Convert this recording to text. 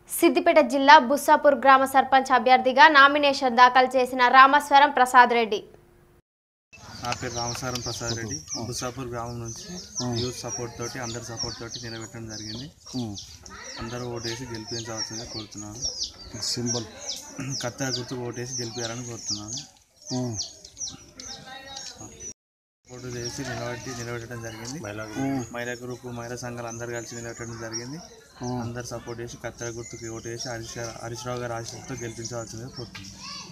సిద్దిపేట జిల్లా బుస్సాపూర్ గ్రామ సర్పంచ్ అభ్యర్థిగా నామినేషన్ దాఖలు చేసిన రామస్వరం ప్రసాద్ రెడ్డి నా పేరు రామసారం ప్రసాద్ రెడ్డి బుసాపూర్ గ్రామం నుంచి యూత్ సపోర్ట్ తోటి అందరి సపోర్ట్ తోటి నిలబెట్టడం జరిగింది అందరూ ఓటేసి గెలిపించవలసిందిగా కోరుతున్నాను సింబల్ కత్త గుర్తు ఓటేసి గెలిపారని కోరుతున్నాను ఓటు చేసి నిలబెట్టి నిలబెట్టడం జరిగింది మహిళా గ్రూప్ మహిళా సంఘాలు అందరు కలిసి నిలబెట్టడం జరిగింది అందరు సపోర్ట్ చేసి కత్తెర గుర్తుకి ఓటు వేసి హరీష్ హరీష్ రావు గారి ఆశీస్సుతో గెలిపించవలసిందిగా కోరుతున్నాను